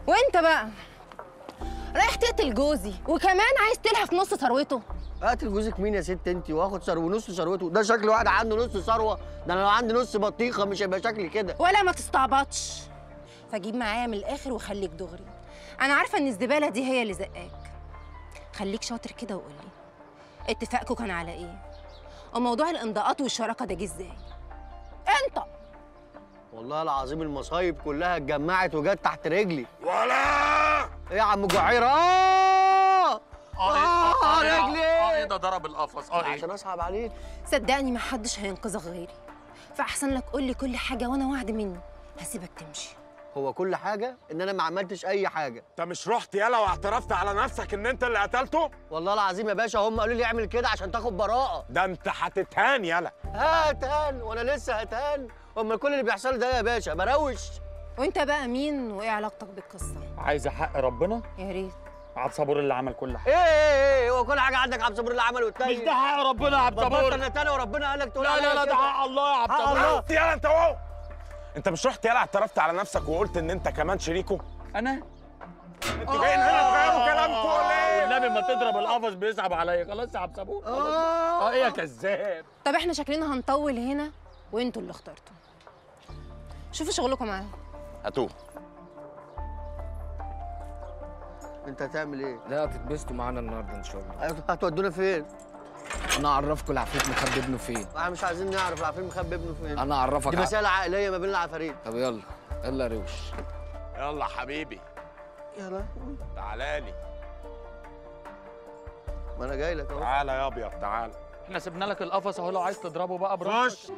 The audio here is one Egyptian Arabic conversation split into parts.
وانت بقى رايح تقتل جوزي وكمان عايز تلهف نص ثروته اقتل جوزك مين يا ست انت واخد ثروه نص ثروته ده شكل واحد عنده نص ثروه ده انا لو عندي نص بطيخه مش هيبقى شكلي كده ولا ما تستعبطش فجيب معايا من الاخر وخليك دغري انا عارفه ان الزباله دي هي اللي زقاك خليك شاطر كده وقول لي اتفاقكم كان على ايه وموضوع الامضاءات والشراكه ده جه ازاي انت والله العظيم المصايب كلها اتجمعت وجت تحت رجلي ولا ايه يا عم جعير اه اه رجلي اه ايه ده ضرب القفص اه ايه عشان اصعب عليك صدقني ما حدش هينقذك غيري فاحسن لك قول لي كل حاجه وانا وعد مني هسيبك تمشي هو كل حاجه ان انا ما عملتش اي حاجه انت مش رحت يالا واعترفت على نفسك ان انت اللي قتلته والله العظيم يا باشا هم قالوا لي اعمل كده عشان تاخد براءه ده انت هتتهان يالا هتهان وانا لسه هتهان امال كل اللي بيحصل لي ده يا باشا بروش وانت بقى مين وايه علاقتك بالقصه عايزه حق ربنا يا ريت عبد صبور اللي عمل كل حاجه ايه ايه ايه هو كل حاجه عندك عبد الصبور اللي عمل والتاني مش ده حق ربنا يا عبد بطل صبور انا تاني وربنا قال لك تقول لا لا عليا لا ده كده. حق الله يا عبد حق صبور الله. انت يالا انت اهو انت مش رحت يالا اعترفت على نفسك وقلت ان انت كمان شريكه انا انتوا جايين هنا تغيروا كلامكم ليه والنبي ما تضرب القفص بيصعب عليا خلاص يا عبد صبور خلاص. اه ايه يا كذاب طب احنا شكلنا هنطول هنا وانتوا اللي اخترتوا شوفوا شغلكم معايا هاتوه انت هتعمل ايه؟ لا هتتبسطوا معانا النهارده ان شاء الله هت- هتودونا فين؟ انا اعرفكم العفريت مخبي ابنه فين احنا مش عايزين نعرف العفريت مخبي ابنه فين انا اعرفك دي ع- مسألة عائلية ما بين العفاريت طب يلا يلا يا روش يلا حبيبي يلا تعالى لي ما انا جاي لك اهو تعالى يا ابيض تعالى احنا سيبنا لك القفص اهو لو عايز تضربه بقى براحتك خش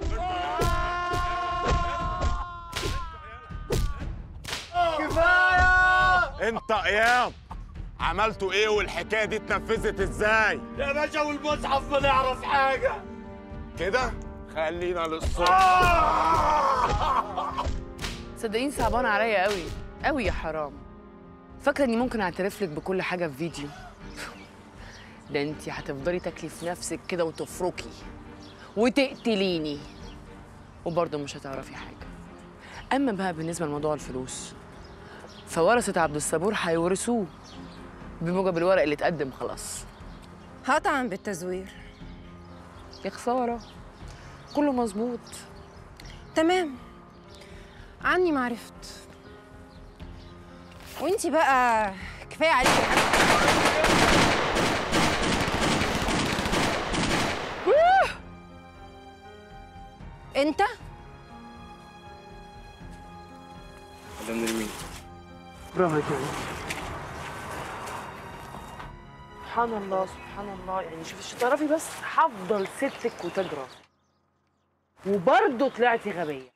كفاية انت ايام عملتوا ايه والحكايه دي اتنفذت ازاي يا باشا والمصحف ما نعرف حاجه كده خلينا للصبح صدقيني صعبان عليا قوي قوي يا حرام فاكره اني ممكن اعترف لك بكل حاجه في فيديو ده انت هتفضلي تاكلي في نفسك كده وتفركي وتقتليني وبرضه مش هتعرفي حاجه اما بقى بالنسبه لموضوع الفلوس فورثه عبد الصبور هيورثوه بموجب الورق اللي اتقدم خلاص هطعن بالتزوير يا خساره كله مظبوط تمام عني ما عرفت وانتي بقى كفايه عليكي حاجة. انت ده من مين سبحان الله سبحان الله يعني شوفي تعرفي بس هفضل ستك وتجرى وبرضه طلعتي غبيه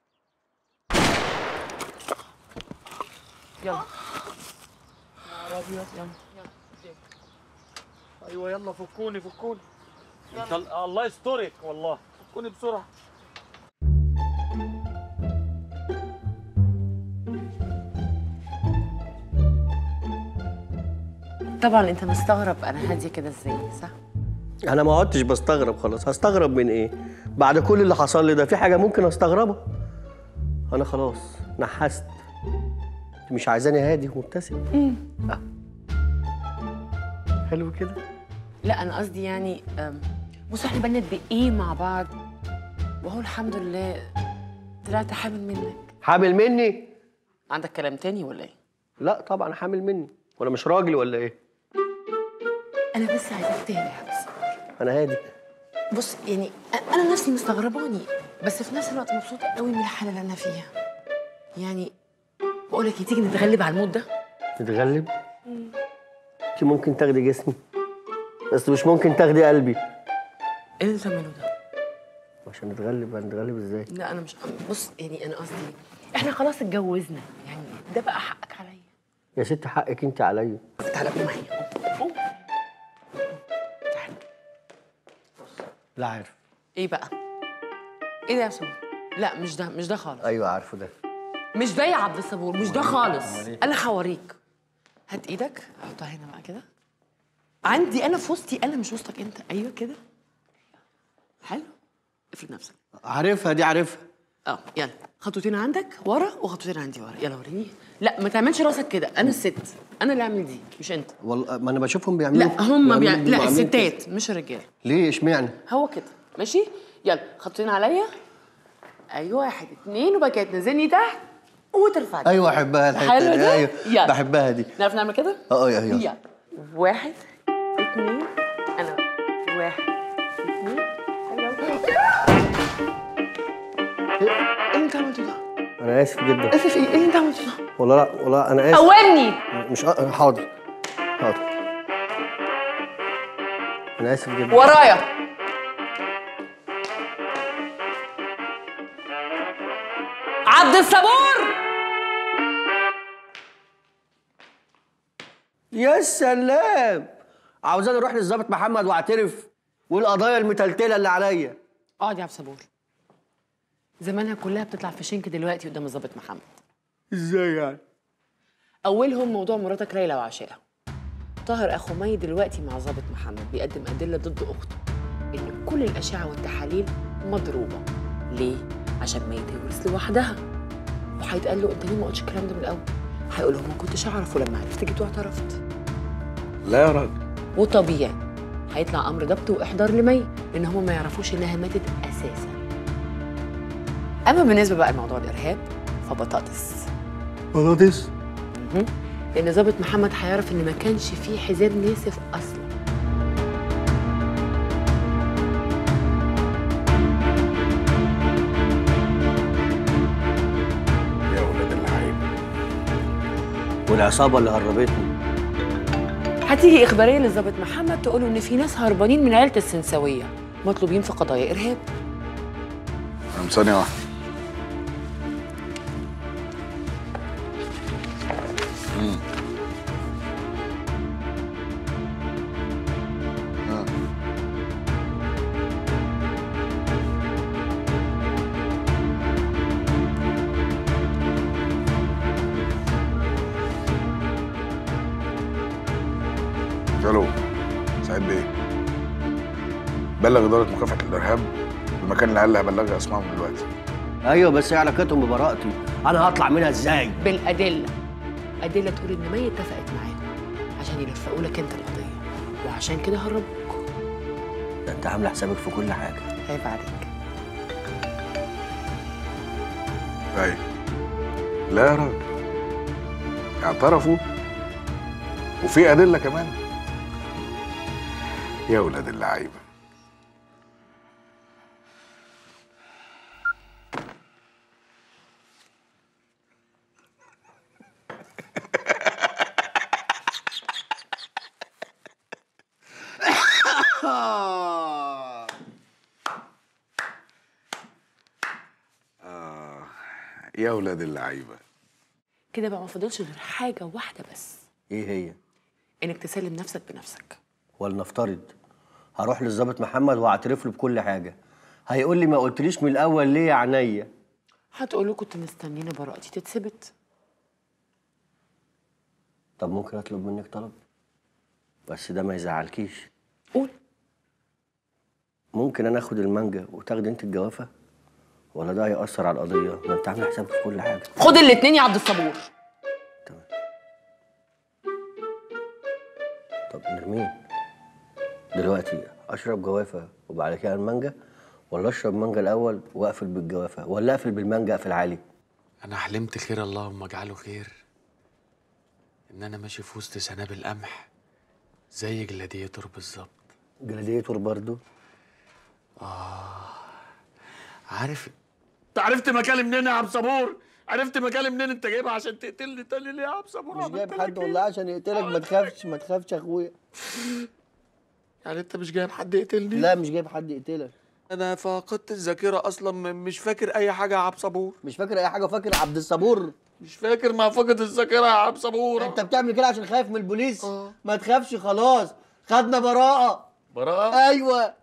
يلا يا ابيض يلا ايوه يلا فكوني فكوني انت ال- الله يسترك والله فكوني بسرعه طبعا انت مستغرب انا هاديه كده ازاي صح انا ما عدتش بستغرب خلاص هستغرب من ايه بعد كل اللي حصل لي ده في حاجه ممكن استغربها انا خلاص نحست انت مش عايزاني هادي ومبتسم آه. حلو كده لا انا قصدي يعني أم، بص احنا بقالنا قد ايه مع بعض وهو الحمد لله طلعت حامل منك حامل مني عندك كلام تاني ولا ايه لا طبعا حامل مني ولا مش راجل ولا ايه انا بس عايزاك تهدى يا بس انا هادي بص يعني أ- انا نفسي مستغرباني بس في نفس الوقت مبسوطه قوي من الحاله اللي انا فيها يعني بقول لك إيه، تيجي نتغلب على المود ده نتغلب انت ممكن تاخدي جسمي بس مش ممكن تاخدي قلبي ايه اللي انت عامله ده عشان نتغلب هنتغلب ازاي لا انا مش بص يعني انا قصدي احنا خلاص اتجوزنا يعني ده بقى حقك عليا يا ست حقك انت عليا تعالى قوم معايا قوم. قوم. تعالى لا عارف ايه بقى ايه ده يا صبور لا مش ده مش ده خالص ايوه عارفه ده مش ده يا عبد الصبور مش ده خالص انا هوريك هات ايدك حطها هنا بقى كده عندي انا في وسطي انا مش وسطك انت ايوه كده حلو افرد نفسك عارفها دي عارفها اه يلا خطوتين عندك ورا وخطوتين عندي ورا يلا وريني لا ما تعملش راسك كده انا الست انا اللي اعمل دي مش انت والله ما انا بشوفهم بيعملوا لا هم بيع... بيعملوا- لا عاملين كده. الستات مش الرجاله ليه اشمعنى هو كده ماشي يلا خطوتين عليا ايوه واحد اتنين وبعد كده تنزلني تحت وترفعني ايوه احبها الحته حلو دي ده؟ ايوه يلا. بحبها دي نعرف نعمل كده؟ اه ايوه ايوه يلا واحد اتنين انا واحد اتنين حلو ايه اللي انت عملته ده؟ انا اسف جدا اسف ايه؟ ايه اللي انت عملته ده؟ والله لا والله انا اسف قومني مش أ... حاضر حاضر انا اسف جدا ورايا عبد الصبور يا سلام عاوزاني اروح للظابط محمد واعترف والقضايا المتلتله اللي عليا اقعد يا عبد الصبور زمانها كلها بتطلع في شنك دلوقتي قدام الظابط محمد ازاي يعني اولهم موضوع مراتك ليلى وعشيرة طاهر اخو مي دلوقتي مع ظابط محمد بيقدم ادله ضد اخته ان كل الاشعه والتحاليل مضروبه ليه عشان مي تورث لوحدها وهيتقال له انت ليه ما قلتش الكلام ده من الاول هيقول له ما كنتش اعرف ولما عرفت جيت واعترفت لا يا راجل وطبيعي هيطلع امر ضبط واحضار لمي ان هم ما يعرفوش انها ماتت اساسا اما بالنسبه بقى لموضوع الارهاب فبطاطس بطاطس لان ظابط محمد هيعرف ان ما كانش فيه حزام ناسف اصلا يا ولاد اللعيب والعصابه اللي هربتني هتيجي اخباريه للظابط محمد تقوله ان في ناس هربانين من عيله السنساويه مطلوبين في قضايا ارهاب انا ثانية واحدة مم. آه. الو سعيد بيه بلغ إدارة مكافحة الإرهاب المكان العيال اللي هبلغها اسمائهم دلوقتي ايوه بس ايه علاقتهم ببراءتي انا هطلع منها ازاي بالادله ادله تقول ان مي اتفقت معاهم عشان يلفقوا لك انت القضيه وعشان كده هربوك ده انت عامله حسابك في كل حاجه عيب عليك ايوه لا يا راجل اعترفوا وفي ادله كمان يا ولاد اللعيبه آه يا ولاد اللعيبه كده بقى ما فاضلش غير حاجه واحده بس ايه هي انك تسلم نفسك بنفسك ولنفترض هروح للظابط محمد واعترف له بكل حاجه هيقول لي ما قلتليش من الاول ليه يا عينيا هتقول له كنت مستنيني براءتي تتثبت طب ممكن اطلب منك طلب بس ده ما يزعلكيش قول ممكن انا اخد المانجا وتاخدي انت الجوافه ولا ده هيأثر على القضيه ما انت عامله حسابك في كل حاجه خد الاتنين يا عبد الصبور تمام طب نرمين دلوقتي اشرب جوافه وبعد كده المانجا ولا اشرب مانجا الاول واقفل بالجوافه ولا اقفل بالمانجا اقفل عالي أنا حلمت خير اللهم اجعله خير إن أنا ماشي في وسط سنابل قمح زي جلاديتور بالظبط جلاديتور برضو عارف أنت عرفت مكاني منين يا عبد صبور؟ عرفت مكاني منين أنت جايبها عشان تقتلني تاني ليه يا عبد صبور؟ عملت لك إيه؟ عشان يقتلك ما تخافش ما تخافش يا اخويا يعني أنت مش جايب حد يقتلني؟ لا مش جايب حد يقتلك أنا فقدت الذاكرة أصلا م- مش فاكر أي حاجة يا عبد صبور مش فاكر اي حاجه فاكر عبد الصبور مش فاكر ما فقد الذاكرة يا عبد صبور انت بتعمل كده عشان خايف من البوليس ما تخافش خلاص خدنا براءه براءة ايوه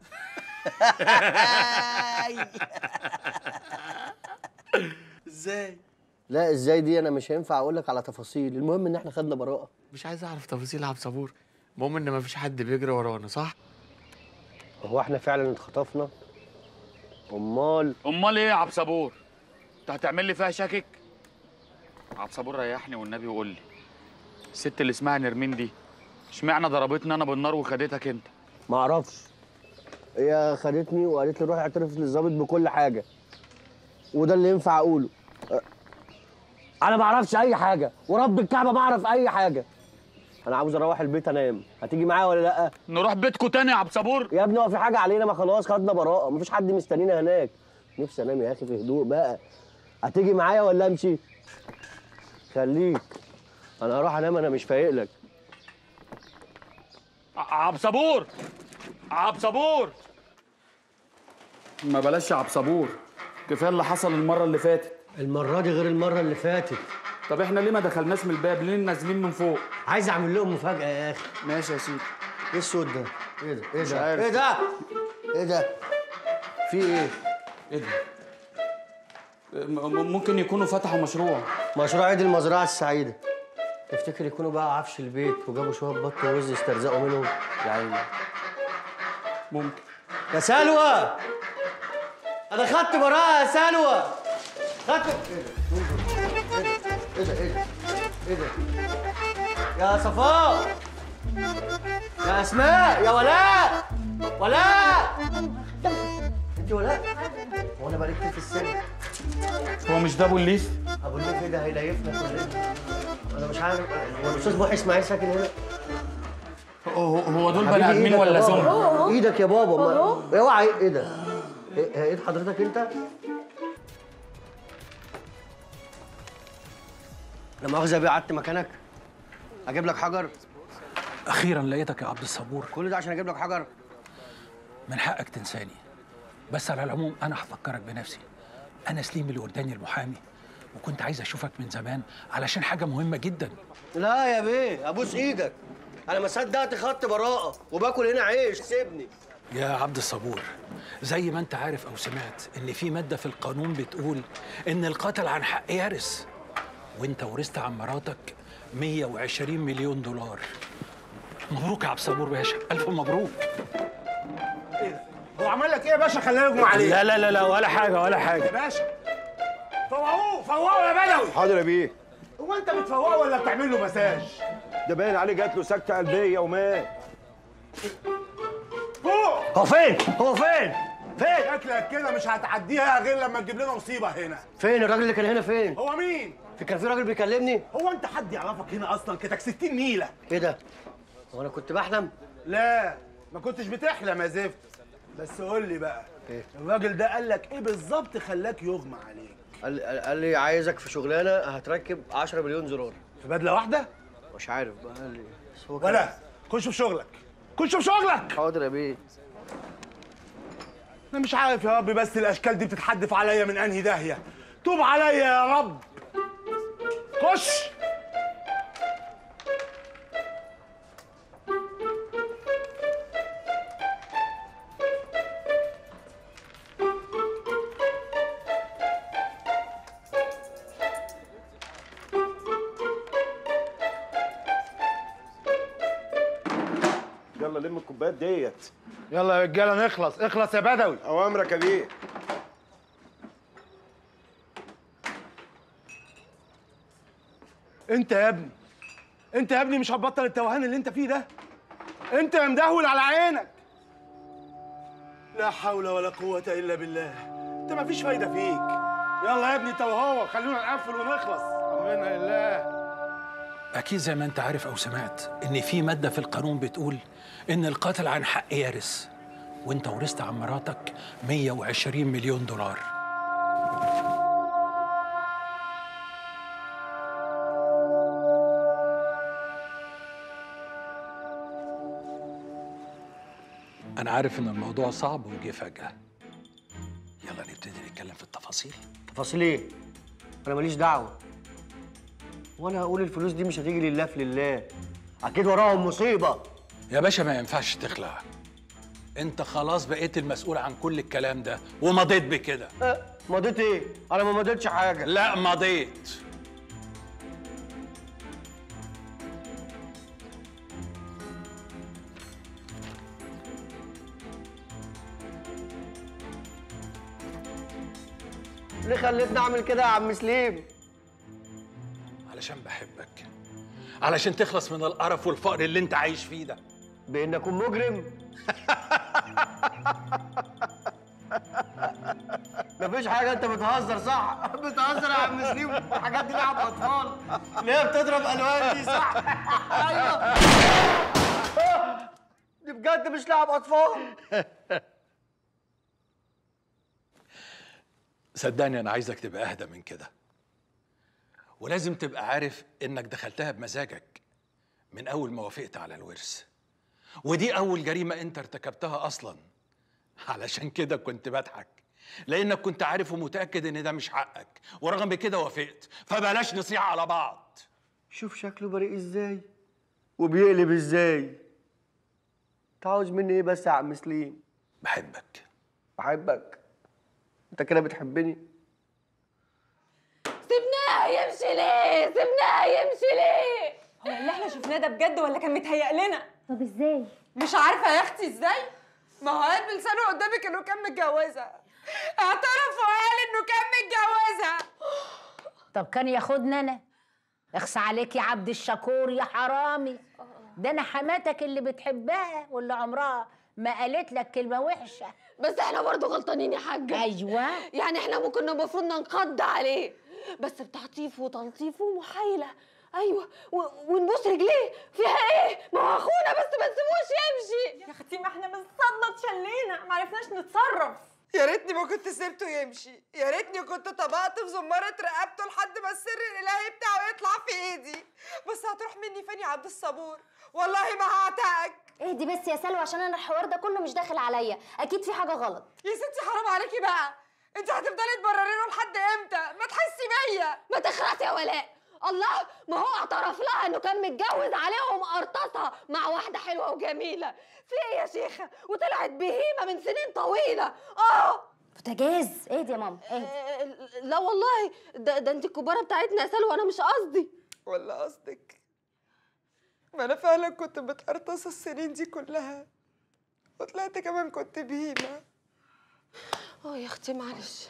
إزاي؟ لا ازاي دي انا مش هينفع اقول لك على تفاصيل المهم ان احنا خدنا براءه مش عايز أعرف تفاصيل يا عبد صبور المهم إن مفيش حد بيجري ورانا صح؟ هو احنا فعلا اتخطفنا امال امال ايه يا عبد صبور انت هتعمل لي فيها شاكك عبد صبور ريحني والنبي وقول لي الست اللي اسمها نرمين دي اشمعنى ضربتني انا بالنار وخدتك انت ما اعرفش هي خدتني وقالت لي روح اعترف للظابط بكل حاجه وده اللي ينفع اقوله أه، انا ما اعرفش اي حاجه ورب الكعبه بعرف اي حاجه انا عاوز اروح البيت انام هتيجي معايا ولا لا نروح بيتكو تاني يا عبد صبور يا ابني هو في حاجه علينا ما خلاص خدنا براءه مفيش حد مستنينا هناك نفسي انام يا اخي في هدوء بقى هتيجي معايا ولا امشي خليك انا هروح انام انا مش فايق لك ع- عبد صبور عبد صبور ما بلاش يا عبد صبور كفايه اللي حصل المره اللي فاتت المره دي غير المره اللي فاتت طب احنا ليه ما دخلناش من الباب ليه نازلين من فوق عايز اعمل لهم مفاجاه يا اخي ماشي يا سيدي ايه الصوت ده ايه ده ايه مش ده عارف. ايه ده ايه ده في ايه ايه ده م- م- ممكن يكونوا فتحوا مشروع مشروع عيد المزرعه السعيده تفتكر يكونوا بقى عفش البيت وجابوا شويه بط ووز يسترزقوا منهم يا عيني ممكن يا سلوى انا خدت براءه يا سلوى خدت ايه ده ايه ده ايه ده يا صفاء يا اسماء يا ولاء ولاء انت ولاء هو انا بقالي كتير في السن هو مش ده ابو الليث ابو الليف ايه ده هيليفنا كلنا انا مش عارف هو الاستاذ محي اسماعيل ساكن هنا هو هو دول حبيبي بني ادمين إيدك يا ولا بابا. زومبي ايدك يا بابا ما... اوعى ايه ده ايه ايد حضرتك انت لا مؤاخذه بيه قعدت مكانك اجيب لك حجر اخيرا لقيتك يا عبد الصبور كل ده عشان اجيب لك حجر من حقك تنساني بس على العموم انا هفكرك بنفسي انا سليم الورداني المحامي وكنت عايز اشوفك من زمان علشان حاجه مهمه جدا لا يا بيه ابوس ايدك انا ما صدقت خدت براءه وباكل هنا عيش سيبني يا عبد الصبور زي ما انت عارف او سمعت ان في ماده في القانون بتقول ان القاتل عن حق يرث وانت ورثت عن مراتك 120 مليون دولار مبروك يا عبد الصبور باشا الف مبروك هو عمل لك ايه يا باشا خلاه يغمى عليه لا لا لا لا ولا حاجه ولا حاجه يا باشا فوقوه فوقوه يا بدوي حاضر يا بيه هو انت بتفوقه ولا بتعمل له مساج ده باين عليه جات له سكته قلبيه ومات فوق هو فين هو فين فين شكلك كده مش هتعديها غير لما تجيب لنا مصيبه هنا فين الراجل اللي كان هنا فين هو مين في كان في راجل بيكلمني هو انت حد يعرفك هنا اصلا كده 60 نيله ايه ده هو انا كنت بحلم لا ما كنتش بتحلم يا زفت بس قول لي بقى إيه؟ الراجل ده قال لك ايه بالظبط خلاك يغمى عليك قال, قال- قال لي عايزك في شغلانه هتركب 10 مليون زرار في بدله واحده مش عارف بقى قال لي بس هو كان- ولا خش في شغلك خش في شغلك حاضر يا بيه انا مش عارف يا رب بس الاشكال دي بتتحدف عليا من انهي داهيه توب عليا يا رب خش يلا لم الكوبايات ديت يلا يا رجاله نخلص اخلص يا بدوي اوامرك يا بيه انت يا ابني انت يا ابني مش هتبطل التوهان اللي انت فيه ده انت يا مدهول على عينك لا حول ولا قوة إلا بالله انت مفيش فايدة فيك يلا يا ابني انت وهو خلونا نقفل ونخلص امنا لله أكيد زي ما أنت عارف أو سمعت إن في مادة في القانون بتقول إن القاتل عن حق يرث وأنت ورثت عن مراتك 120 مليون دولار أنا عارف إن الموضوع صعب وجه فجأة يلا نبتدي نتكلم في التفاصيل تفاصيل ايه انا ماليش دعوه وانا هقول الفلوس دي مش هتيجي لله في لله اكيد وراهم مصيبه يا باشا ما ينفعش تخلع انت خلاص بقيت المسؤول عن كل الكلام ده ومضيت بكده أه مضيت ايه انا ما مضيتش حاجه لا مضيت ليه خليتني اعمل كده يا عم سليم علشان بحبك علشان تخلص من القرف والفقر اللي انت عايش فيه ده بان اكون مجرم مفيش حاجه انت بتهزر صح بتهزر يا عم سليم الحاجات دي لعب اطفال اللي هي بتضرب الوان دي صح ايوه دي بجد مش لعب اطفال صدقني انا عايزك تبقى اهدى من كده ولازم تبقى عارف انك دخلتها بمزاجك من اول ما وافقت على الورث ودي اول جريمه انت ارتكبتها اصلا علشان كده كنت بضحك لانك كنت عارف ومتاكد ان ده مش حقك ورغم كده وافقت فبلاش نصيح على بعض شوف شكله بريء ازاي وبيقلب ازاي انت عاوز مني ايه بس يا عم سليم بحبك بحبك انت كده بتحبني سيبناه يمشي ليه سيبناه يمشي ليه هو اللي احنا شفناه ده بجد ولا كان متهيأ لنا؟ طب ازاي مش عارفة يا اختي ازاي؟ ما هو قال بلسانه قدامك انه كان متجوزها اعترف وقال انه كان متجوزها طب كان ياخدنا انا اخس عليك يا عبد الشكور يا حرامي ده انا حماتك اللي بتحبها واللي عمرها ما قالت لك كلمه وحشه بس احنا برضه غلطانين يا حاجة ايوه يعني احنا ممكن المفروض ننقض عليه بس بتعطيف وتلطيف ومحايلة ايوه و... ونبوس رجليه فيها ايه ما هو اخونا بس ما تسيبوش يمشي يا اختي ما احنا من الصدمة اتشلينا ما عرفناش نتصرف يا ريتني ما كنت سبته يمشي يا ريتني كنت طبقت في زمارة رقبته لحد ما السر الالهي بتاعه يطلع في ايدي بس هتروح مني فين يا عبد الصبور والله ما هعتقك اهدي بس يا سلوى عشان انا الحوار ده كله مش داخل عليا اكيد في حاجه غلط يا ستي حرام عليكي بقى انت هتفضلي تبرري له لحد امتى ما تحسي بيا ما تخرسي يا ولاء الله ما هو اعترف لها انه كان متجوز عليها ومقرطصها مع واحده حلوه وجميله في ايه يا شيخه وطلعت بهيمه من سنين طويله اه بوتاجاز اهدي يا ماما اهدي لا والله ده, ده انت الكباره بتاعتنا يا سلوى انا مش قصدي ولا قصدك ما انا فعلا كنت متقرطصه السنين دي كلها وطلعت كمان كنت بهيمه اه يا اختي معلش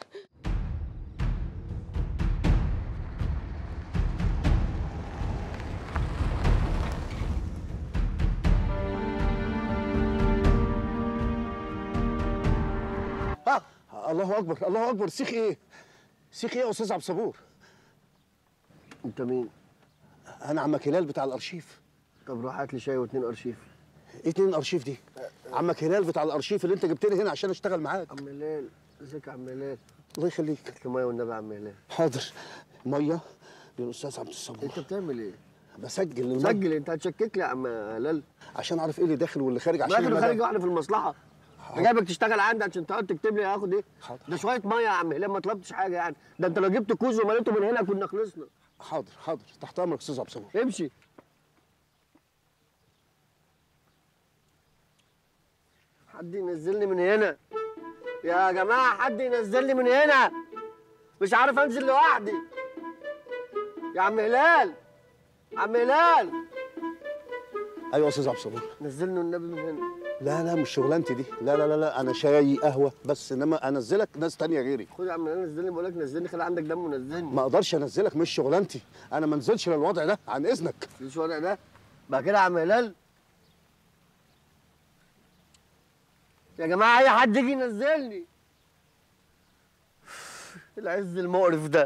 ها الله اكبر الله اكبر سيخ ايه سيخ ايه يا استاذ عبد الصبور انت مين انا عمك هلال بتاع الارشيف طب روح هات لي شاي واتنين ارشيف ايه اتنين ارشيف دي عمك هلال بتاع الارشيف اللي انت جبتني هنا عشان اشتغل معاك عم هلال ازيك يا عم هلال الله يخليك هات لي ميه والنبي يا عم هلال حاضر ميه للاستاذ عبد الصبور انت بتعمل ايه بسجل المية. سجل انت هتشكك لي يا عم هلال عشان اعرف ايه اللي داخل واللي خارج عشان داخل المدى- وخارج واحنا في المصلحه انا جايبك تشتغل عندي عشان تقعد تكتب لي هاخد ايه حاضر. ده شويه ميه يا عم هلال ما طلبتش حاجه يعني ده انت لو جبت كوز ومليته من هنا كنا خلصنا حاضر حاضر تحت امرك استاذ عبد الصبور امشي حد ينزلني من هنا يا جماعه حد ينزلني من هنا مش عارف انزل لوحدي يا عم هلال عم هلال ايوه يا استاذ عبد الصبور نزلني النبي من هنا لا لا مش شغلانتي دي لا لا لا لا انا شاي قهوه بس انما انزلك ناس تانية غيري خد يا عم هلال نزلني بقول لك نزلني خلي عندك دم ونزلني ما اقدرش انزلك مش شغلانتي انا ما انزلش للوضع ده عن اذنك مفيش وضع ده بقى كده يا عم هلال يا جماعه اي حد يجي ينزلني العز المقرف ده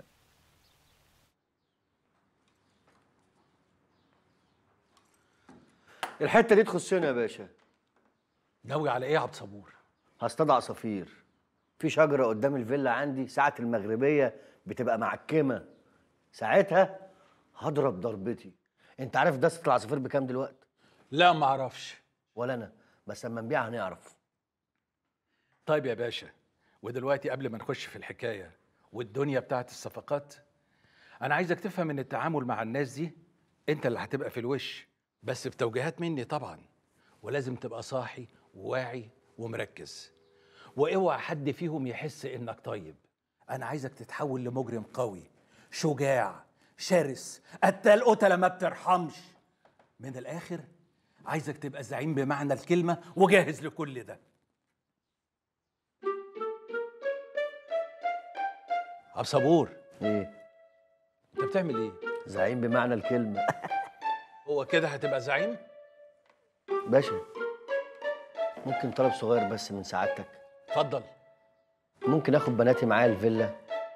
الحته دي تخصنا يا باشا ناوي على ايه يا عبد صبور هصطاد عصافير في شجره قدام الفيلا عندي ساعه المغربيه بتبقى معكمه ساعتها هضرب ضربتي انت عارف دسه العصافير بكام دلوقتي لا ما اعرفش ولا انا بس لما نبيعها هنعرف طيب يا باشا ودلوقتي قبل ما نخش في الحكايه والدنيا بتاعت الصفقات انا عايزك تفهم ان التعامل مع الناس دي انت اللي هتبقى في الوش بس بتوجيهات مني طبعا ولازم تبقى صاحي وواعي ومركز واوعى حد فيهم يحس انك طيب انا عايزك تتحول لمجرم قوي شجاع شرس قتال قتله ما بترحمش من الاخر عايزك تبقى زعيم بمعنى الكلمه وجاهز لكل ده عبد صبور ايه انت بتعمل ايه زعيم بمعنى الكلمه هو كده هتبقى زعيم باشا ممكن طلب صغير بس من سعادتك اتفضل ممكن اخد بناتي معايا الفيلا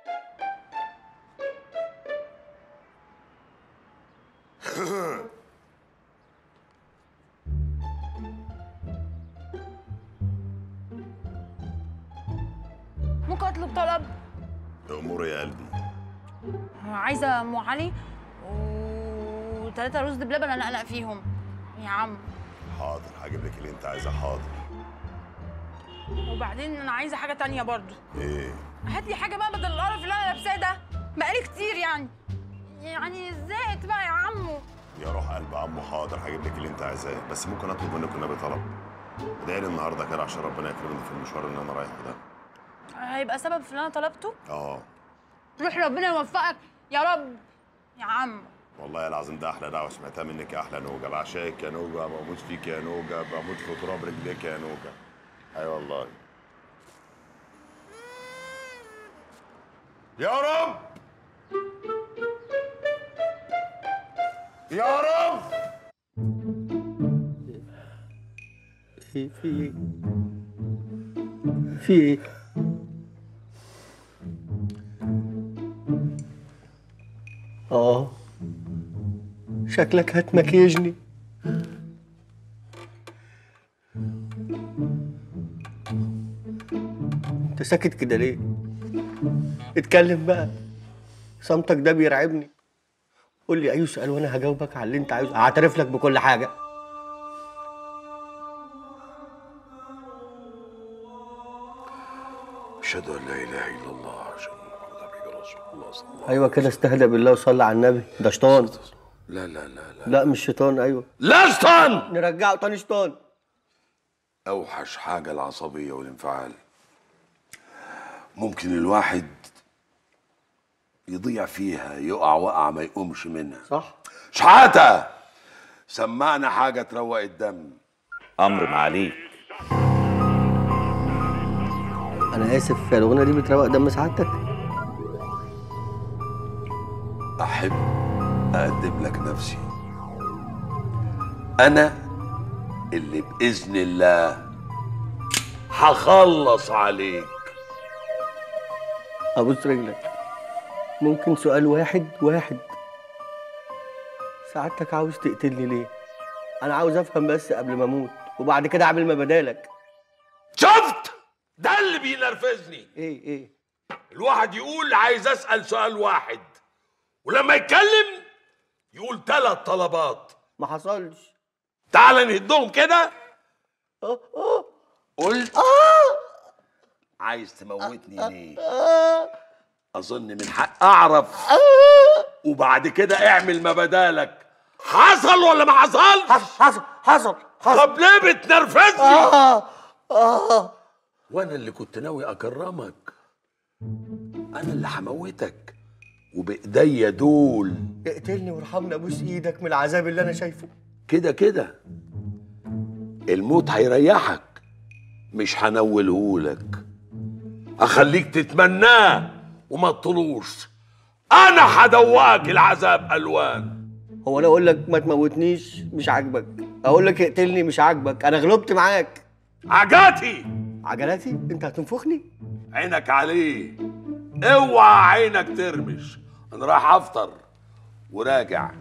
ممكن اطلب طلب امور يا قلبي عايزه ام علي وثلاثه رز بلبن انا اقلق فيهم يا عم حاضر هجيب لك اللي انت عايزاه حاضر وبعدين انا عايزه حاجه تانية برضو ايه هات لي حاجه بقى بدل القرف اللي انا لابساه ده بقالي كتير يعني يعني زهقت بقى يا عمو يا روح قلب عمو حاضر هجيب لك اللي انت عايزاه بس ممكن اطلب منك النبي طلب ادعي لي النهارده كده عشان ربنا يكرمني في المشوار اللي انا رايحه ده هيبقى سبب في اللي انا طلبته اه روح ربنا يوفقك يا رب يا عم والله العظيم ده احلى دعوه سمعتها منك يا احلى نوجه بعشقك يا نوجه بموت فيك يا نوجه بموت في تراب رجليك يا نوجه اي أيوة والله يا رب يا رب في في ايه في ايه اه شكلك هتمكيجني انت ساكت كده ليه اتكلم بقى صمتك ده بيرعبني قول لي اي سؤال وانا هجاوبك على اللي انت عايزه هعترف لك بكل حاجه اشهد ان لا اله الا الله اشهد ان محمد عبده رسول الله صلى الله ايوه كده استهدى بالله وصلى على النبي ده شيطان لا لا لا لا لا مش شيطان ايوه لا شيطان نرجعه تاني شيطان اوحش حاجه العصبيه والانفعال ممكن الواحد يضيع فيها يقع وقع ما يقومش منها صح شحاته سمعنا حاجه تروق الدم امر معاليك انا اسف الاغنيه دي بتروق دم سعادتك احب اقدم لك نفسي انا اللي باذن الله هخلص عليك ابوس رجلك ممكن سؤال واحد واحد سعادتك عاوز تقتلني ليه انا عاوز افهم بس قبل ما اموت وبعد كده اعمل ما بدالك شفت ده اللي بينرفزني ايه ايه الواحد يقول عايز اسال سؤال واحد ولما يتكلم يقول ثلاث طلبات ما حصلش تعال نهدهم كده اه اه قلت عايز تموتني ليه اظن من حق اعرف وبعد كده اعمل ما بدالك حصل ولا ما حصلش حصل حصل حصل طب ليه بتنرفزني اه اه وانا اللي كنت ناوي اكرمك انا اللي هموتك وبايديا دول اقتلني وارحمني ابوس ايدك من العذاب اللي انا شايفه كده كده الموت هيريحك مش هنولهولك اخليك تتمناه وما تطلوش انا هدوقك العذاب الوان هو انا اقول لك ما تموتنيش مش عاجبك اقول لك اقتلني مش عاجبك انا غلبت معاك عجاتي عجلاتي انت هتنفخني عينك عليه اوعى عينك ترمش انا رايح افطر وراجع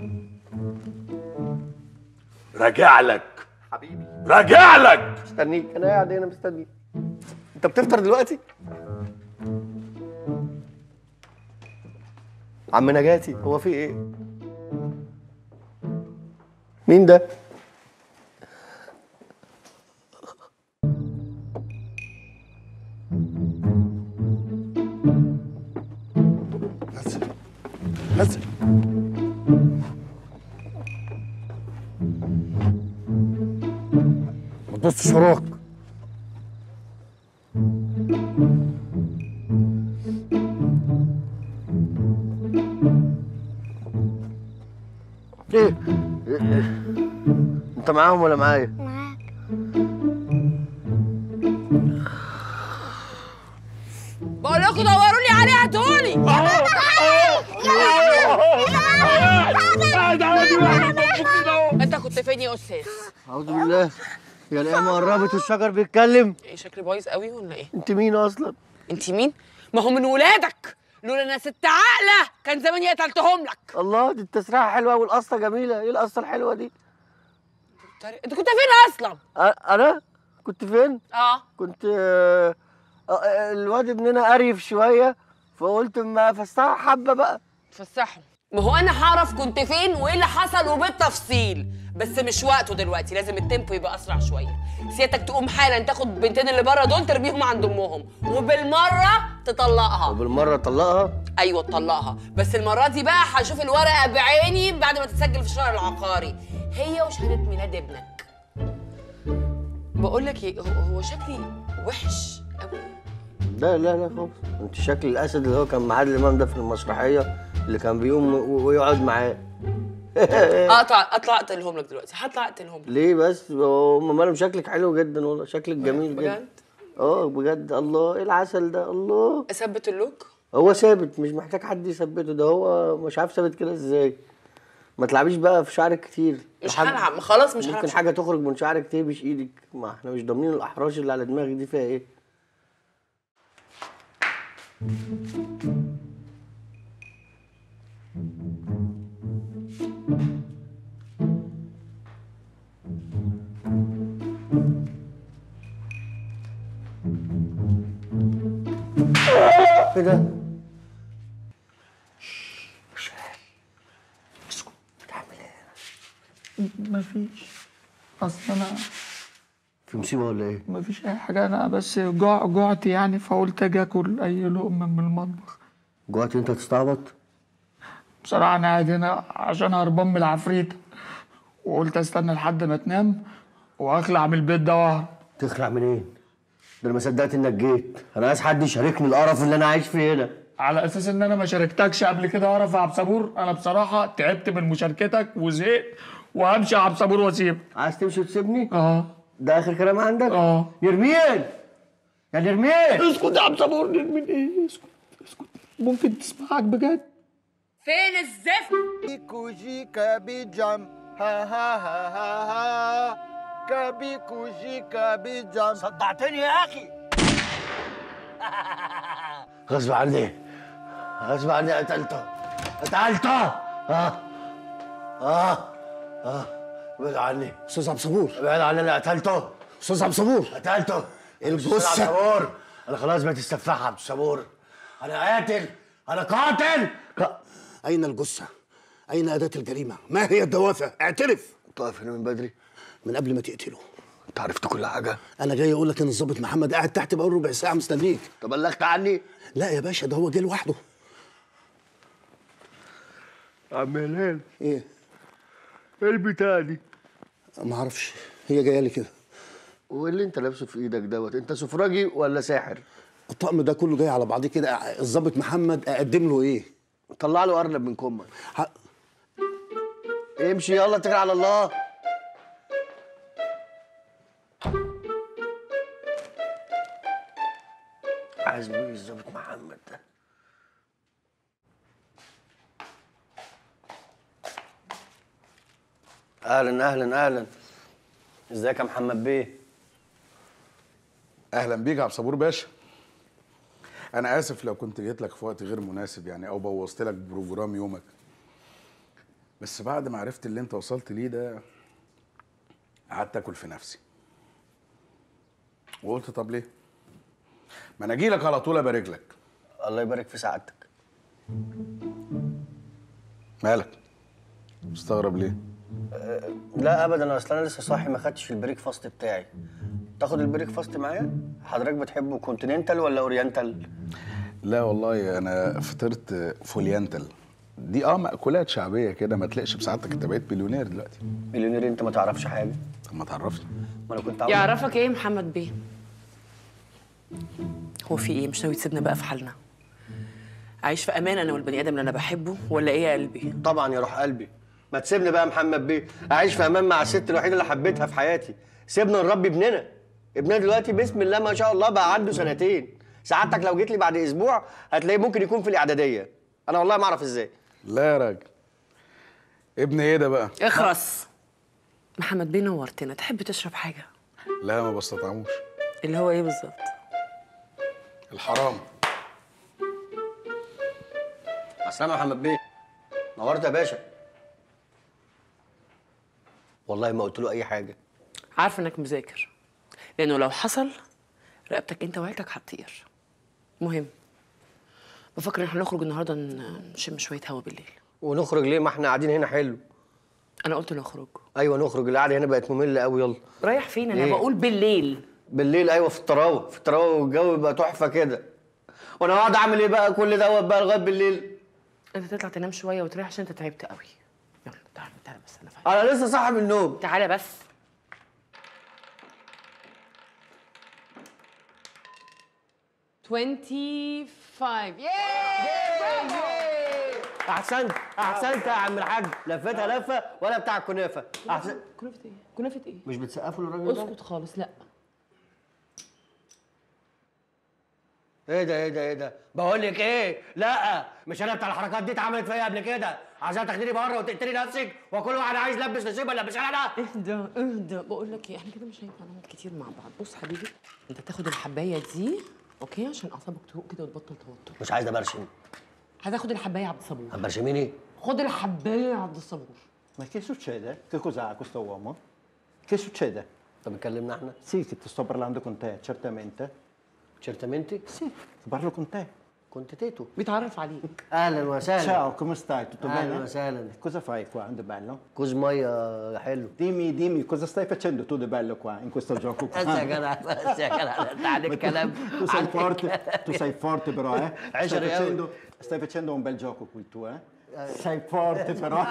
راجع لك حبيبي راجع لك مستنيك انا قاعد هنا مستنيك انت بتفطر دلوقتي عم نجاتي هو في ايه مين ده نزل نزل ما تبصش وراك ايه إيه؟ انت معاهم ولا معايا بقول لكم دوروا لي عليه هاتهولي انت كنت فين يا استاذ؟ اعوذ بالله يا القيامة قربت والشجر بيتكلم ايه شكلي بايظ قوي ولا ايه؟ انت مين اصلا؟ انت مين؟ ما هو من ولادك لولا انا ست عاقله كان زماني قتلتهم لك الله دي التسريحة حلوة والقصة جميلة ايه القصة الحلوة دي؟ انت كنت فين اصلا؟ أ- انا كنت فين؟ اه كنت آه، آه، الواد ابننا قريف شوية فقلت ما افسحها حبة بقى تفسحوا ما هو انا هعرف كنت فين وايه اللي حصل وبالتفصيل بس مش وقته دلوقتي لازم التيمبو يبقى اسرع شويه سيادتك تقوم حالا تاخد بنتين اللي بره دول ترميهم عند امهم وبالمره تطلقها وبالمرة طلقها ايوه تطلقها بس المره دي بقى هشوف الورقه بعيني بعد ما تتسجل في الشهر العقاري هي وشهاده ميلاد ابنك بقول لك ايه هو هو شكلي وحش قوي لا لا لا خالص انت شكل الاسد اللي هو كان مع عادل امام ده في المسرحيه اللي كان بيقوم و- ويقعد معاه اطلع اطلع اقتلهم لك دلوقتي هطلع اقتلهم لك ليه بس هم مالهم شكلك حلو جدا والله شكلك جميل جدا بجد اه بجد الله ايه العسل ده الله اثبت اللوك هو ثابت مش محتاج حد يثبته ده هو مش عارف ثابت كده ازاي ما تلعبيش بقى في شعرك كتير مش الحاج- هلعب خلاص مش ممكن هلعب حاجه تخرج من شعرك تهبش ايدك ما احنا مش ضامنين الاحراش اللي على دماغك دي فيها ايه ايه ده؟ مفيش اصل انا في مصيبه ولا ايه؟ مفيش اي حاجه انا بس جوع جوعت يعني فقلت اجي اكل اي لقمه من المطبخ جوعت انت تستعبط؟ بصراحه انا قاعد هنا عشان هربان من العفريت وقلت استنى لحد ما تنام واخلع من البيت ده واهرب تخلع منين؟ ده انا ما صدقت انك جيت انا عايز حد يشاركني القرف اللي انا عايش فيه هنا على اساس ان انا ما شاركتكش قبل كده اعرف يا عبد صبور انا بصراحه تعبت من مشاركتك وزهقت وهمشي يا عبد صبور واسيبك عايز تمشي وتسيبني؟ اه ده اخر كلام عندك؟ اه نرمين يا نرمين اسكت يا عبد صبور نرمين ايه اسكت اسكت ممكن تسمعك بجد فين الزفت كوجي كابي جام ها ها ها ها ها كابي كوجي كابي جام صدعتني يا اخي غصب عني غصب عني قتلته قتلته اه اه اه ابعد عني استاذ عبد صبور ابعد عني انا قتلته استاذ عبد صبور قتلته الجثة. أستاذ عبد الصبور انا خلاص بقيت السفاح عبد الصبور انا قاتل انا قاتل ق- اين الجثه اين اداه الجريمه ما هي الدوافع اعترف انت واقف هنا من بدري من قبل ما تقتله انت عرفت كل حاجه انا جاي اقول لك ان الضابط محمد قاعد تحت بقاله ربع ساعه مستنيك طب بلغت عني لا يا باشا ده هو جه لوحده عم هلال ايه ايه البتاع دي ما اعرفش هي جايه لي كده وايه اللي انت لابسه في ايدك دوت انت سفراجي ولا ساحر الطقم ده كله جاي على بعضيه كده الضابط محمد اقدم له ايه طلع له ارنب من كمك ح... امشي يلا اتكل على الله عايز مين الظابط محمد ده اهلا اهلا اهلا ازيك يا محمد بيه اهلا بيك يا عبد الصبور باشا انا اسف لو كنت جيت لك في وقت غير مناسب يعني او بوظت لك بروجرام يومك بس بعد ما عرفت اللي انت وصلت ليه ده قعدت اكل في نفسي وقلت طب ليه ما انا اجي لك على طول ابارك لك الله يبارك في سعادتك مالك مستغرب ليه أه لا ابدا اصل انا لسه صاحي ما خدتش البريك فاست بتاعي تاخد البريك فاست معايا حضرتك بتحبه كونتيننتال ولا اورينتال لا والله انا فطرت فوليانتال دي اه مأكولات شعبية كده ما تلاقيش بسعادتك انت بقيت مليونير دلوقتي مليونير انت ما تعرفش حاجة طب ما تعرفني ما انا كنت عاوز يعرفك ايه محمد بيه هو في ايه مش ناوي تسيبنا بقى في حالنا عايش في امان انا والبني ادم اللي انا بحبه ولا ايه يا قلبي طبعا يا روح قلبي ما تسيبني بقى يا محمد بيه اعيش في امان مع الست الوحيده اللي حبيتها في حياتي سيبنا نربي ابننا ابننا دلوقتي بسم الله ما شاء الله بقى عنده سنتين سعادتك لو جيت لي بعد اسبوع هتلاقيه ممكن يكون في الاعداديه انا والله ما اعرف ازاي لا يا راجل ابن ايه ده بقى اخرس محمد بيه نورتنا تحب تشرب حاجه لا ما بستطعموش اللي هو ايه بالظبط الحرام عسلامة يا محمد بيه نورت يا باشا والله ما قلت له اي حاجه عارفه انك مذاكر لانه لو حصل رقبتك انت وعيلتك هتطير مهم بفكر ان احنا نخرج النهارده ن- نشم شويه هوا بالليل ونخرج ليه ما احنا قاعدين هنا حلو انا قلت نخرج ايوه نخرج القعده هنا بقت ممله قوي يلا رايح فين انا ليه؟ بقول بالليل بالليل ايوه في الطراوه في الطراوه والجو يبقى تحفه كده وانا هقعد اعمل ايه بقى كل دوت بقى لغايه بالليل انت تطلع تنام شويه وتريح عشان انت تعبت قوي يلا تعالى تعالى بس انا فاهم انا لسه صاحي من النوم تعالى بس Twenty five. احسنت احسنت يا عم الحاج لفتها لفه ولا بتاع الكنافه احسن كنافه ايه كنافه ايه مش بتسقفوا للراجل ده اسكت خالص لا ايه ده ايه ده ايه ده بقول لك ايه لا مش انا بتاع الحركات دي اتعملت فيا قبل كده عشان تاخديني بره وتقتلي نفسك وكل واحد عايز يلبس نصيب ولا مش انا اهدى اهدى بقول لك ايه احنا كده مش هينفع نقعد كتير مع بعض بص حبيبي انت تاخد الحبايه دي اوكي عشان اعصابك تروق كده وتبطل توتر مش عايز ابرشم هتاخد الحبايه يا عبد الصبور هتبرشميني خد الحبايه يا عبد الصبور Ma che succede? Che cos'ha questo uomo? Che succede? طب اتكلمنا احنا Sì, che ti sto parlando con te, certamente. Certamente? Sì, parlo con te. كنت تيتو بيتعرف عليك اهلا وسهلا Ciao, come stai? Tutto اهلا bene? وسهلا Cosa fai qua di bello? كوز ميه حلو Dimmi, dimmi, cosa stai facendo tu di bello qua, in questo gioco qua? بس يا جدع بس يا جدع انت عن Ma tu- الكلام Tu sei عن forte, الكلام. tu sei forte però, eh? Stai Essere facendo, stai facendo un bel gioco qui tu, eh? Sei forte però.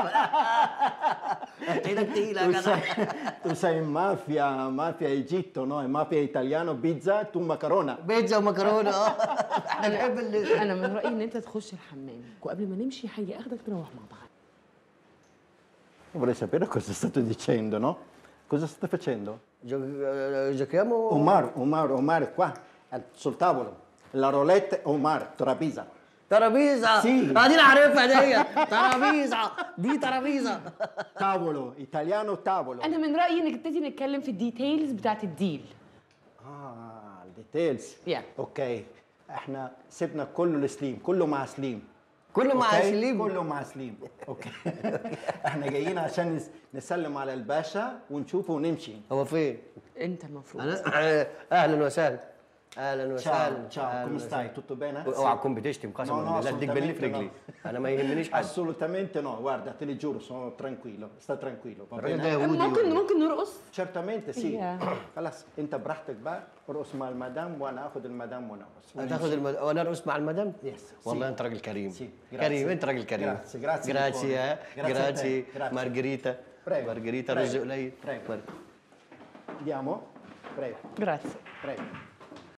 ايدك تقيله يا tu, جدع sei, tu sei mafia, mafia Egitto, no? Mafia italiano, pizza, tu macarona. بيتزا ومكرونه اه احنا بنحب ال- انا من رايي ان انت تخش الحمام وقبل ما نمشي هاجي اخدك نروح مع بعض Vorrei sapere cosa state dicendo, no? Cosa state facendo? Gio- giochiamo Omar, Omar, Omar, qua, al- sul tavolo. La roulette Omar, Trapisa. ترابيزه Sì. اه دي انا عارفها دي ترابيزه دي ترابيزه Tavolo, italiano tavolo. انا من رايي انك تبتدي نتكلم في الديتيلز بتاعت الديل اه الديتيلز Yeah. اوكي احنا سيبنا كله لسليم كله مع سليم كله مع أوكي؟ سليم؟ كله مع سليم اوكي احنا جايين عشان نس- نسلم على الباشا ونشوفه ونمشي هو فين؟ انت المفروض أنا- اهلا وسهلا اهلا وسهلا ciao, أهلاً come وسهلا. stai? Tutto bene? اوعى Sì. تكون بتشتم No, قسما no, بالله اديك باللي في assolutamente رجلي no. انا ما يهمنيش حد Assolutamente no, guarda, te lo giuro, sono tranquillo, sta tranquillo. Va الراجل bene? ده يهودي ممكن ولا- ممكن نرقص Certamente sì. Yeah. خلاص انت براحتك بقى ارقص مع المدام وانا اخد المدام ونرقص هتاخد المد... وانا ارقص مع المدام يس والله انت راجل كريم grazie. كريم انت راجل كريم Grazie, grazie جراتسي di ها cuore. Grazie a te. جراتسي Grazie. مارجريتا Prego. مارجريتا Prego. رز قليل Prego. مار- Andiamo? Prego, جراتسي prego.